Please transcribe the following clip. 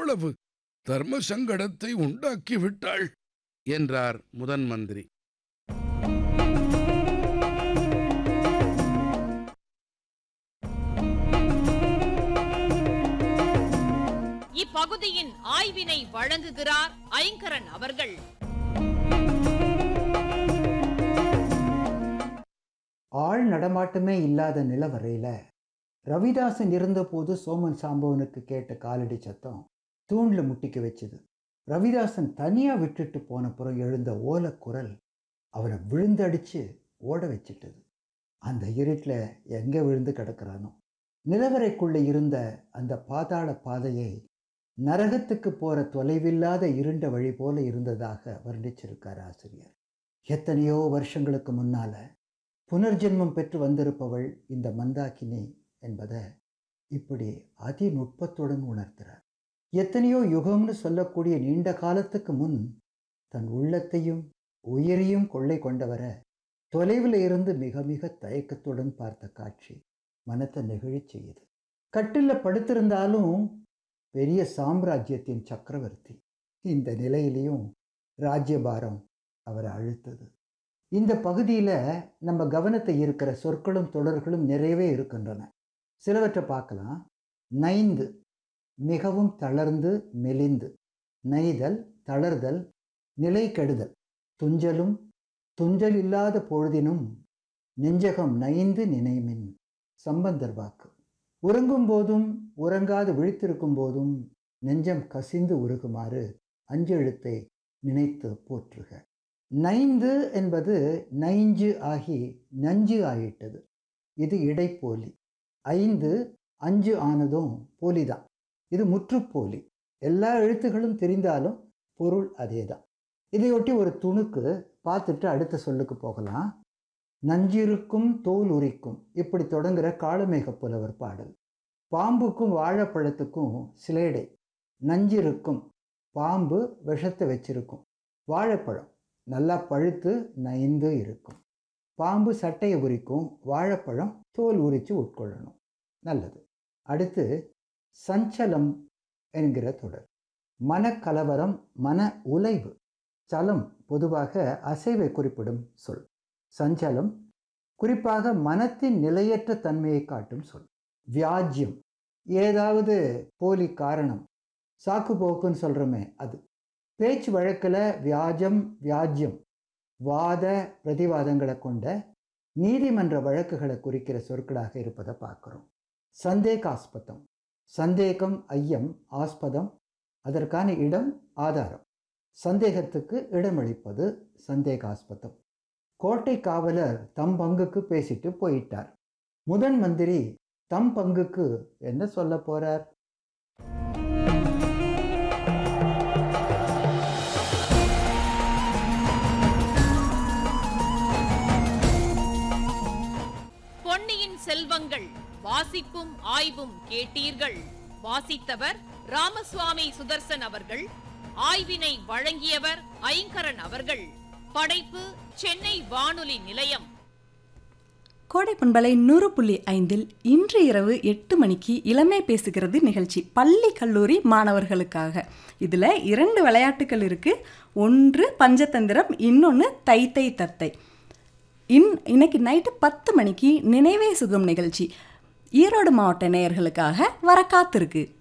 எவ்வளவு தர்ம சங்கடத்தை உண்டாக்கி விட்டாள் என்றார் முதன் மந்திரி இப்பகுதியின் ஆய்வினை வழங்குகிறார் ஐங்கரன் அவர்கள் ஆள் நடமாட்டமே இல்லாத நிலவரையில ரவிதாசன் இருந்தபோது சோமன் சாம்பவனுக்கு கேட்ட காலடி சத்தம் தூண்ல முட்டிக்க வச்சது ரவிதாசன் தனியா விட்டுட்டு போன புறம் எழுந்த ஓலக்குரல் அவனை விழுந்தடிச்சு ஓட வச்சிட்டது அந்த இருட்டில் எங்கே விழுந்து கிடக்கிறானோ நிலவரைக்குள்ள இருந்த அந்த பாதாள பாதையை நரகத்துக்கு போற தொலைவில்லாத இருண்ட வழி போல இருந்ததாக வர்ணிச்சிருக்கார் ஆசிரியர் எத்தனையோ வருஷங்களுக்கு முன்னால புனர்ஜென்மம் பெற்று வந்திருப்பவள் இந்த மந்தாகினி என்பதை இப்படி அதிநுட்பத்துடன் உணர்த்துறார் எத்தனையோ யுகம்னு சொல்லக்கூடிய நீண்ட காலத்துக்கு முன் தன் உள்ளத்தையும் உயிரையும் கொள்ளை கொண்டவரை தொலைவில் இருந்து மிக மிக தயக்கத்துடன் பார்த்த காட்சி மனத்தை நெகிழச் செய்யுது கட்டில் படுத்திருந்தாலும் பெரிய சாம்ராஜ்யத்தின் சக்கரவர்த்தி இந்த நிலையிலையும் ராஜ்யபாரம் அவரை அழுத்தது இந்த பகுதியில் நம்ம கவனத்தை இருக்கிற சொற்களும் தொடர்களும் நிறையவே இருக்கின்றன சிலவற்றை பார்க்கலாம் நைந்து மிகவும் தளர்ந்து மெலிந்து நெய்தல் தளர்தல் நிலை கெடுதல் துஞ்சலும் துஞ்சல் இல்லாத பொழுதினும் நெஞ்சகம் நைந்து நினைமின் சம்பந்தர் வாக்கு உறங்கும் போதும் உறங்காது விழித்திருக்கும் போதும் நெஞ்சம் கசிந்து உருகுமாறு அஞ்செழுத்தை நினைத்து போற்றுக நைந்து என்பது நைஞ்சு ஆகி நஞ்சு ஆயிட்டது இது இடைப்போலி ஐந்து அஞ்சு ஆனதும் போலிதான் இது முற்றுப்போலி எல்லா எழுத்துகளும் தெரிந்தாலும் பொருள் அதேதான் இதையொட்டி ஒரு துணுக்கு பார்த்துட்டு அடுத்த சொல்லுக்கு போகலாம் நஞ்சிருக்கும் தோல் உரிக்கும் இப்படி தொடங்குற காளமேக புலவர் பாடல் பாம்புக்கும் வாழைப்பழத்துக்கும் சிலேடை நஞ்சிருக்கும் பாம்பு விஷத்தை வச்சிருக்கும் வாழைப்பழம் நல்லா பழுத்து நைந்து இருக்கும் பாம்பு சட்டையை உரிக்கும் வாழைப்பழம் தோல் உரித்து உட்கொள்ளணும் நல்லது அடுத்து சஞ்சலம் என்கிற தொடர் மனக்கலவரம் மன உலைவு சலம் பொதுவாக அசைவை குறிப்பிடும் சொல் சஞ்சலம் குறிப்பாக மனத்தின் நிலையற்ற தன்மையை காட்டும் சொல் வியாஜ்யம் ஏதாவது போலி காரணம் சாக்கு போக்குன்னு சொல்கிறோமே அது பேச்சு வழக்கில் வியாஜம் வியாஜ்யம் வாத பிரதிவாதங்களை கொண்ட நீதிமன்ற வழக்குகளை குறிக்கிற சொற்களாக இருப்பதை பார்க்குறோம் சந்தேகாஸ்பதம் சந்தேகம் ஐயம் ஆஸ்பதம் அதற்கான இடம் ஆதாரம் சந்தேகத்துக்கு இடமளிப்பது சந்தேகாஸ்பதம் கோட்டை காவலர் தம் பங்குக்கு பேசிட்டு போயிட்டார் முதன் மந்திரி தம் பங்குக்கு என்ன சொல்ல போறார் பொன்னியின் செல்வங்கள் வாசிப்பும் ஆய்வும் கேட்டீர்கள் வாசித்தவர் ராமசுவாமி சுதர்சன் அவர்கள் ஆய்வினை வழங்கியவர் ஐங்கரன் அவர்கள் படைப்பு சென்னை வானொலி நிலையம் கோடை பண்பலை நூறு புள்ளி ஐந்தில் இன்று இரவு எட்டு மணிக்கு இளமை பேசுகிறது நிகழ்ச்சி பள்ளி கல்லூரி மாணவர்களுக்காக இதில் இரண்டு விளையாட்டுகள் இருக்குது ஒன்று பஞ்சதந்திரம் இன்னொன்று தை தை தத்தை இன் இன்னைக்கு நைட்டு பத்து மணிக்கு நினைவே சுகம் நிகழ்ச்சி ஈரோடு மாவட்ட நேயர்களுக்காக வர காத்திருக்கு